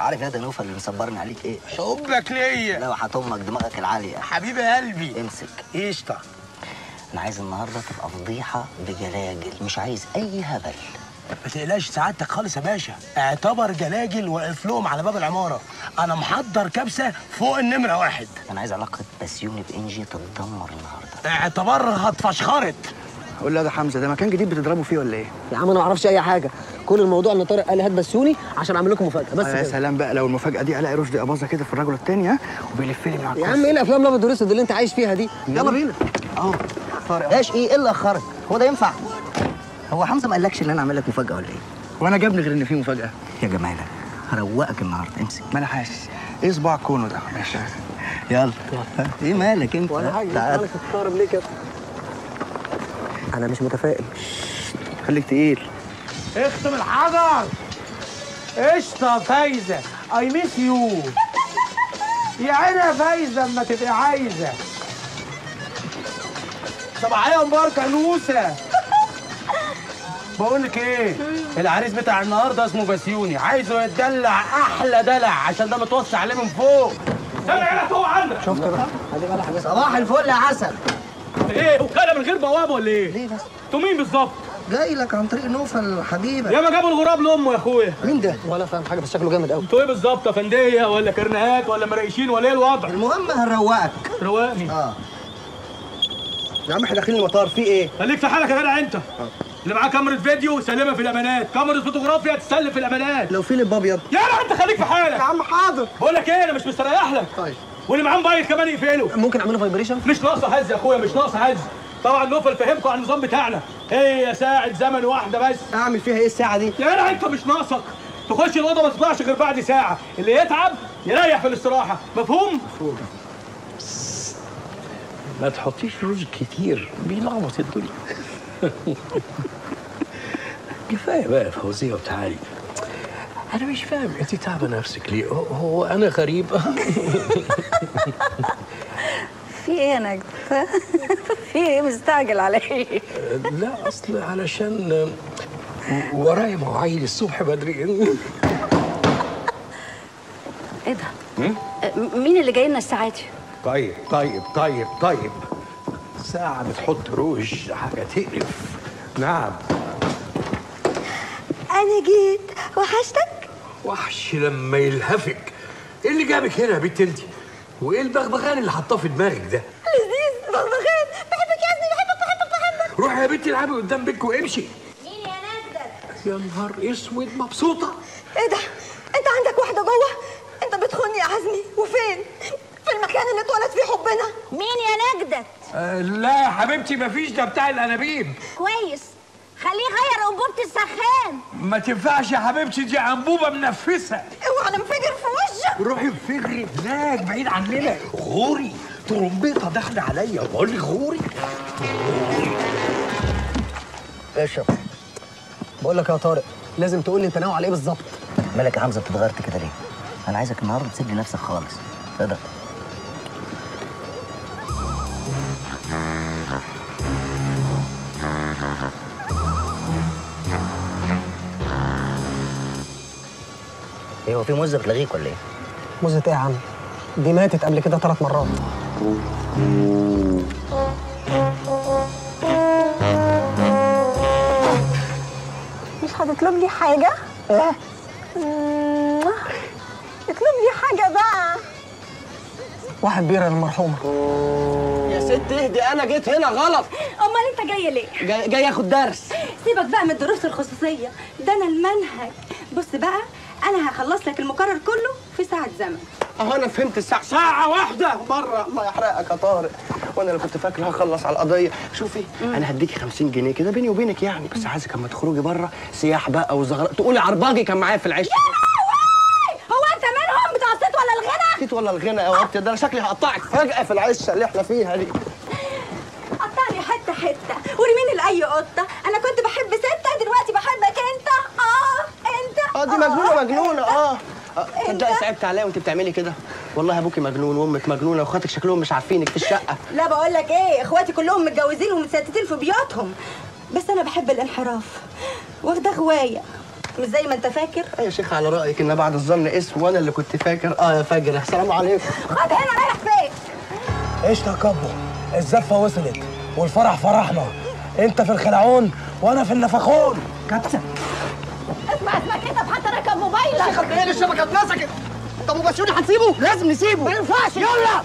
عارف يا ده نوفل اللي مصبرني عليك ايه حبك ليا لا وحتمك دماغك العاليه حبيب قلبي امسك قشطه انا عايز النهارده تبقى فضيحه بجلاجل مش عايز اي هبل ما تقلقش سعادتك خالص يا باشا اعتبر جلاجل واقف لهم على باب العماره انا محضر كبسه فوق النمره واحد انا عايز علاقه بسيوني بانجي تتدمر النهارده اعتبرها اتفشخرت قول له ده حمزه ده مكان جديد بتضربوا فيه ولا ايه؟ يا عم انا ما اعرفش اي حاجه كل الموضوع ان طارق قال لي هات بسيوني عشان اعمل لكم مفاجاه بس آه يا كده. سلام بقى لو المفاجاه دي الاقي رشدي اباظه كده في الرجل التاني ها وبيلف لي من على يا الكرسي. عم ايه الافلام الابيض والاسود اللي انت عايش فيها دي يلا بينا اهو طارق أهو. ايش ايه ايه اللي اخرك هو ده ينفع هو حمزه ما قالكش ان انا اعمل لك مفاجاه ولا ايه وانا جابني غير ان في مفاجاه يا جمالك هروقك النهارده امسك ما انا حاسس ايه صباع كونه ده ماشي يلا ايه مالك انت ولا حاجه تعال. مالك بتستغرب ليه كده انا مش متفائل خليك تقيل اختم الحجر قشطه فايزه اي ميس يو يا عيني يا فايزه اما تبقي عايزه صباحيه مباركه نوسه بقول لك ايه العريس بتاع النهارده اسمه بسيوني عايزه يتدلع احلى دلع عشان ده متوصي عليه من فوق استنى هنا فوق عندك شفت بقى ادي بقى حاجه صباح الفل يا عسل ايه وكاله من غير بوابه ولا ايه؟ ليه بس انتوا مين بالظبط؟ جاي لك عن طريق نوفل حبيبك ياما جابوا الغراب لامه يا اخويا مين ده ولا فاهم حاجه بس شكله جامد قوي انتوا ايه بالظبط فنديه ولا كرنيهات ولا مريشين ولا ايه الوضع؟ المهم هنروقك روقني اه يا عم احنا داخلين المطار في ايه؟ خليك في حالك يا جدع انت اللي معاه كاميرا فيديو سلمها في الامانات كاميرا فوتوغرافيا تسلم في الامانات لو في لب ابيض يا جدع انت خليك في حالك عم حاضر بقول لك ايه انا مش مستريح لك طيب واللي معاه موبايل كمان يقفله ممكن اعمله فايبريشن مش ناقصه هز يا اخويا مش ناقصه هز طبعا نوفل فهمكم على النظام بتاعنا هي ساعة زمن واحدة بس اعمل فيها ايه الساعه دي؟ يا جدع انت مش ناقصك تخش الاوضه ما تطلعش غير بعد ساعه اللي يتعب يريح في الاستراحه مفهوم ما تحطيش رز كتير بيلخبط الدنيا كفايه بقى فوزيه وتعالي انا مش فاهم انت تعبه نفسك ليه هو- هو انا غريب في ايه يا نجد؟ في ايه مستعجل على ايه؟ لا اصل علشان ورايا مواعيد الصبح بدري ايه ده؟ م- مين اللي جاي لنا الساعة دي؟ طيب طيب طيب طيب ساعة بتحط روج حاجة تقرف نعم انا جيت وحشتك؟ وحش لما يلهفك ايه اللي جابك هنا يا بنت انت وايه البغبغان اللي حطاه في دماغك ده لذيذ بغبغان بحبك يا ابني بحبك بحبك بحبك روحي يا بنتي العبي قدام بيتك وامشي مين يا نجدة؟ يا نهار اسود مبسوطه ايه ده؟ انت عندك واحدة جوه؟ انت بتخوني يا عزمي وفين؟ في المكان اللي اتولد فيه حبنا مين يا نجدة؟ آه لا يا حبيبتي مفيش ده بتاع الانابيب كويس خليه يغير انبوبة السخان ما تنفعش يا حبيبتي دي انبوبه منفسه اوعى انفجر في وشك روحي انفجري هناك بعيد عننا غوري ترمبيطه داخله عليا بقول لك غوري اشرب بقول لك يا طارق لازم تقول لي انت ناوي على ايه بالظبط مالك يا حمزه بتتغيرت كده ليه انا عايزك النهارده تسيب لي نفسك خالص تقدر ايه هو في موزه بتلغيك ولا ايه؟ مزة ايه يا عم دي ماتت قبل كده ثلاث مرات مش هتطلب لي حاجة؟ اه اطلب لي حاجة بقى واحد بيرة للمرحومه يا ست اهدي انا جيت هنا غلط امال انت جاي ليه؟ جاي, جاي اخد درس سيبك بقى من الدروس الخصوصية ده انا المنهج بص بقى انا هخلص لك المقرر كله في ساعة زمن اهو انا فهمت الساعه ساعه واحده مره الله يحرقك يا طارق وانا اللي كنت فاكر هخلص على القضيه شوفي انا هديكي 50 جنيه كده بيني وبينك يعني بس عايزك اما تخرجي بره سياح بقى وزغرة تقولي عرباجي كان معايا في العش هو انت منهم بتاع الصيت ولا الغنى؟ نسيت ولا الغنى يا وقت ده انا شكلي هقطعك فجاه في العشه اللي احنا فيها دي قطعني حتة حتة ورميني لأي قطة أنا كنت بحب ستة دلوقتي بحبك أنت آه أنت اه دي مجنونه مجنونه اه آه، تصدقي صعبت عليا وانت بتعملي كده والله ابوكي مجنون وامك مجنونه واخواتك شكلهم مش عارفينك في الشقه لا بقول لك إيه إخواتي كلهم متجوزين ومتستتين في بيوتهم بس أنا بحب الانحراف واخدة غواية مش زي ما انت فاكر يا شيخ على رايك ان بعد الظن اسم وانا اللي كنت فاكر اه يا فجر السلام عليكم خد هنا رايح فين ايش يا كبو الزفه وصلت والفرح فرحنا انت في الخلعون وانا في النفخون كبسه اسمع اسمع كده حتى ركب موبايلك خلينا الشبكه اتمسكت طب وبسيوني هنسيبه لازم نسيبه ما ينفعش يلا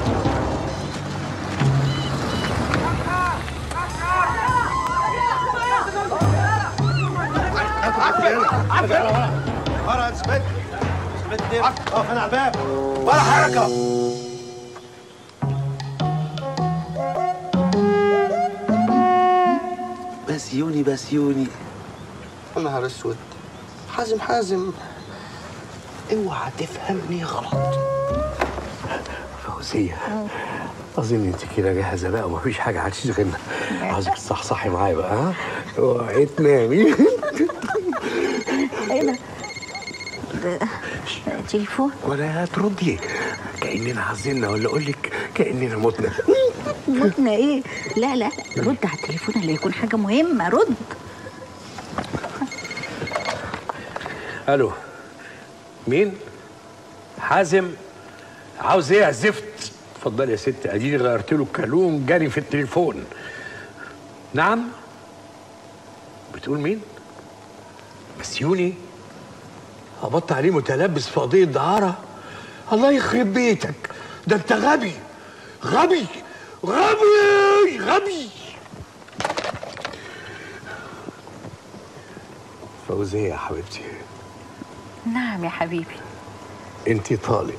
ورا اثبت اثبت دي اقف هنا على الباب ولا حركه بسيوني بسيوني يا نهار اسود حازم حازم اوعى تفهمني غلط فوزية أظن أنت كده جاهزة بقى ومفيش حاجة هتشغلنا عاوزك تصحصحي معايا بقى ها اوعي تنامي تليفون ولا هتردي كأننا عزلنا ولا أقول لك كأننا متنا متنا ايه لا لا رد على التليفون اللي يكون حاجه مهمه رد ألو مين؟ حازم عاوز إيه يا زفت؟ اتفضلي يا ست أديني غيرت له الكالون جري في التليفون نعم؟ بتقول مين؟ بسيوني هبط عليه متلبس في قضية دعارة الله يخرب بيتك ده انت غبي غبي غبي غبي فوزية يا حبيبتي نعم يا حبيبي انت طالق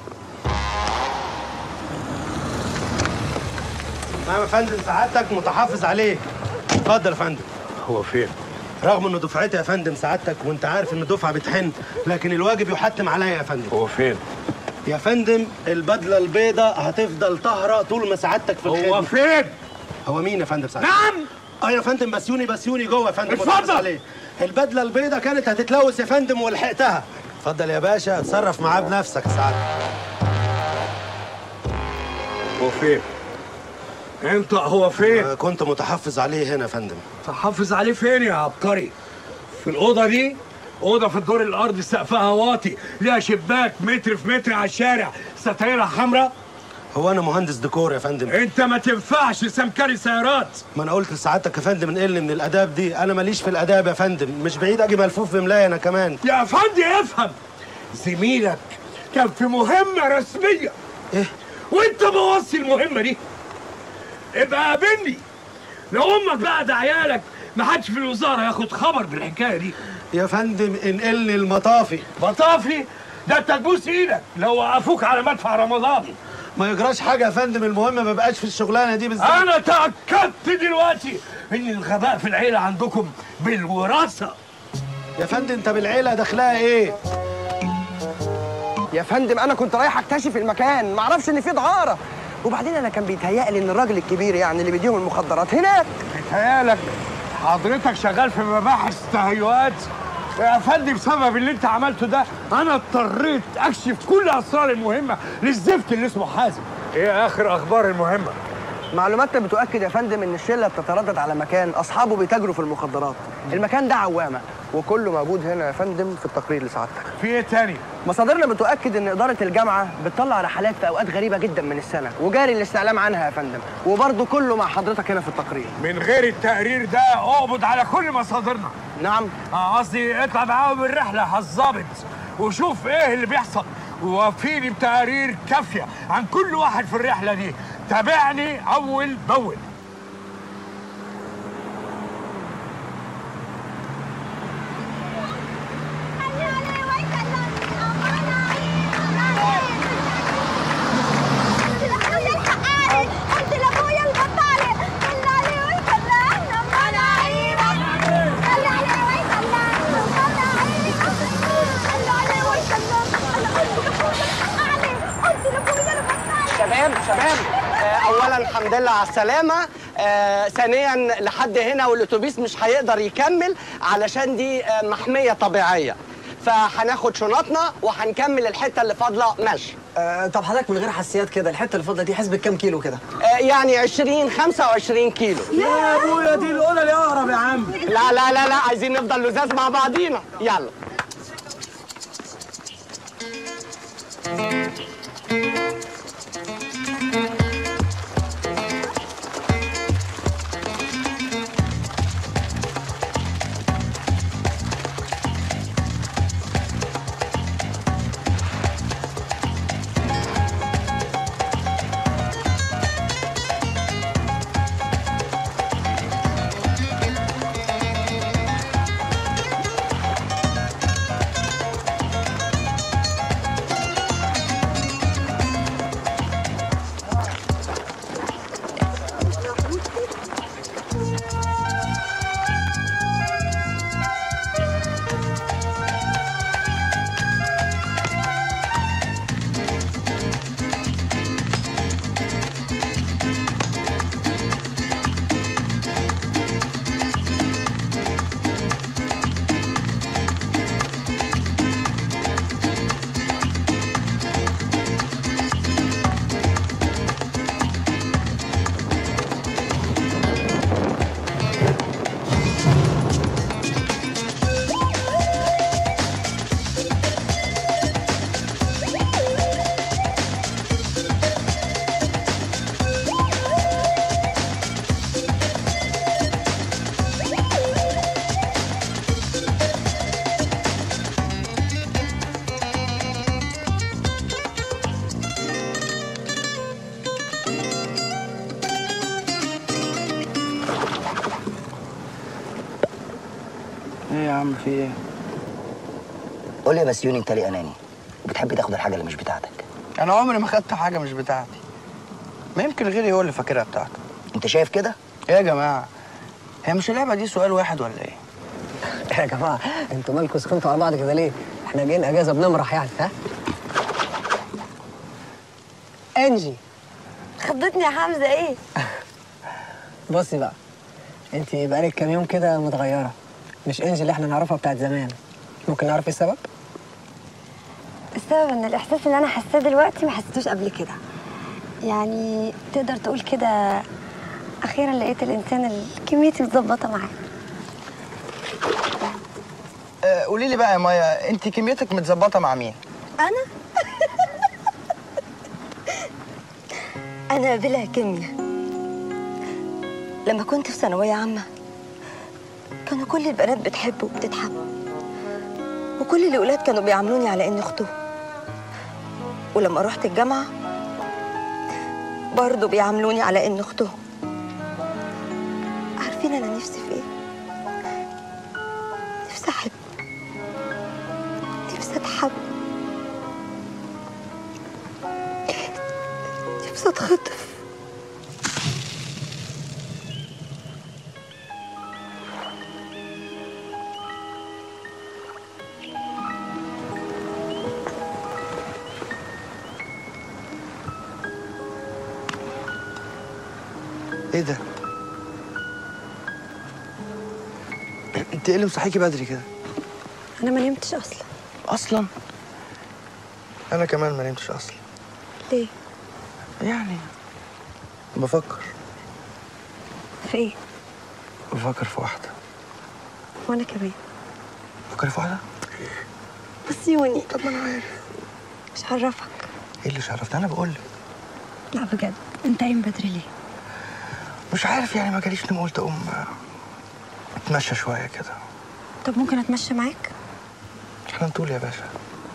نعم يا فندم سعادتك متحافظ عليه اتفضل يا فندم هو فين؟ رغم انه دفعتي يا فندم سعادتك وانت عارف ان الدفعه بتحن لكن الواجب يحتم عليا يا فندم هو فين؟ يا فندم البدله البيضاء هتفضل طاهره طول ما سعادتك في الخدمه هو فين؟ هو مين يا فندم سعادتك نعم اه يا فندم بسيوني بسيوني جوه يا فندم اتفضل. متحافظ عليه البدله البيضاء كانت هتتلوث يا فندم ولحقتها اتفضل يا باشا اتصرف معاه بنفسك يا سعادتك هو فين؟ انت هو فين؟ آه، كنت متحفظ عليه هنا يا فندم تحافظ عليه فين يا عبقري؟ في الأوضة دي أوضة في الدور الأرضي سقفها واطي ليها شباك متر في متر على الشارع ستايرها حمراء هو انا مهندس ديكور يا فندم أنت ما تنفعش سمكري سيارات ما انا قلت لسعادتك يا فندم انقلني من الاداب دي انا ماليش في الاداب يا فندم مش بعيد اجي ملفوف بملايه انا كمان يا فندي افهم زميلك كان في مهمة رسمية ايه وانت بوصي المهمة دي ابقى قابلني لو امك بقى ده عيالك ما حدش في الوزارة ياخد خبر بالحكاية دي يا فندم انقلني المطافي مطافي ده انت تبوس ايدك لو وقفوك على مدفع رمضان ما يجراش حاجه يا فندم المهم ما بقاش في الشغلانه دي بالذات انا تأكدت دلوقتي ان الغباء في العيلة عندكم بالوراثة يا فندم انت بالعيله داخلها ايه يا فندم انا كنت رايح اكتشف المكان ما اعرفش ان في دعاره وبعدين انا كان بيتهيألي ان الراجل الكبير يعني اللي بيديهم المخدرات هناك بيتهيألك حضرتك شغال في مباحث تهيؤات يا فندم بسبب اللي انت عملته ده انا اضطريت اكشف كل اسرار المهمه للزفت اللي اسمه حازم ايه اخر اخبار المهمه معلوماتنا بتؤكد يا فندم ان الشله بتتردد على مكان اصحابه بيتاجروا في المخدرات المكان ده عوامه وكله موجود هنا يا فندم في التقرير لسعادتك في ايه تاني مصادرنا بتؤكد ان اداره الجامعه بتطلع رحلات في اوقات غريبه جدا من السنه وجاري الاستعلام عنها يا فندم وبرضه كله مع حضرتك هنا في التقرير من غير التقرير ده اقبض على كل مصادرنا نعم اه قصدي اطلع معاهم الرحله هالظابط وشوف ايه اللي بيحصل ووفيني بتقارير كافيه عن كل واحد في الرحله دي تابعني اول باول شباب شباب آه، اولا الحمد لله على السلامه آه، ثانيا لحد هنا والاتوبيس مش هيقدر يكمل علشان دي آه، محميه طبيعيه فهناخد شنطنا وهنكمل الحته اللي فاضله مشي آه طب حضرتك من غير حساسيات كده الحته اللي فاضله دي حسبة كام كيلو كده آه، يعني 20 25 كيلو يا ابويا دي الاولى اللي اقرب يا عم لا لا لا لا عايزين نفضل لزاز مع بعضينا يلا ايه يا عم في ايه؟ قول لي يا بسيوني انت ليه اناني بتحب تاخد الحاجه اللي مش بتاعتك انا عمري ما خدت حاجه مش بتاعتي ما يمكن غيري هو اللي فاكرها بتاعته انت شايف كده ايه يا جماعه هي مش اللعبه دي سؤال واحد ولا ايه؟ يا جماعه انتوا مالكم سخنتوا على بعض كده ليه؟ احنا جايين اجازه بنمرح يعني ها؟ انجي خضتني يا حمزه ايه بصي بقى انت بقالك كام يوم كده متغيره مش انجي اللي احنا نعرفها بتاعت زمان ممكن نعرف ايه السبب؟ السبب ان الاحساس اللي انا حاساه دلوقتي ما حسيتوش قبل كده يعني تقدر تقول كده اخيرا لقيت الانسان اللي كميتي متظبطه معاه آه قولي لي بقى يا مايا انت كميتك متظبطه مع مين؟ انا انا بلا كيمياء لما كنت في ثانويه عامه كانوا كل البنات بتحب وبتتحب وكل الاولاد كانوا بيعاملوني على اني اختهم ولما رحت الجامعه برضه بيعاملوني على اني اختهم عارفين انا نفسي في ايه نفسي احب نفسي اتحب نفسي اتخطف ايه ده؟ انت ايه اللي مصحيكي بدري كده؟ انا ما نمتش اصلا اصلا انا كمان ما نمتش اصلا ليه يعني بفكر في ايه بفكر في واحده وانا كمان بفكر في واحده بس يوني طب ما انا عارف مش هعرفك ايه اللي شرفتني انا بقول لك لا بجد انت قايم بدري ليه مش عارف يعني ما جاليش نوم قلت اقوم آه، اتمشى شويه كده طب ممكن اتمشى معاك احنا نطول يا باشا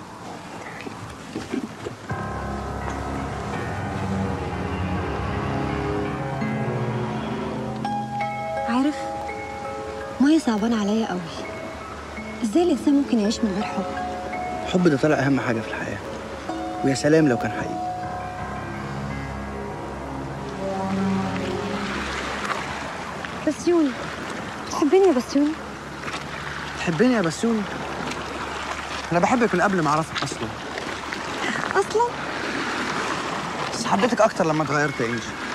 عارف مية صعبانة عليا قوي ازاي الانسان ممكن يعيش من غير حب الحب ده طلع اهم حاجه في الحياه ويا سلام لو كان حقيقي بسيوني تحبني يا بسيوني تحبني يا بسوني انا بحبك من قبل ما اعرفك اصلا اصلا بس حبيتك اكتر لما اتغيرت يا انجي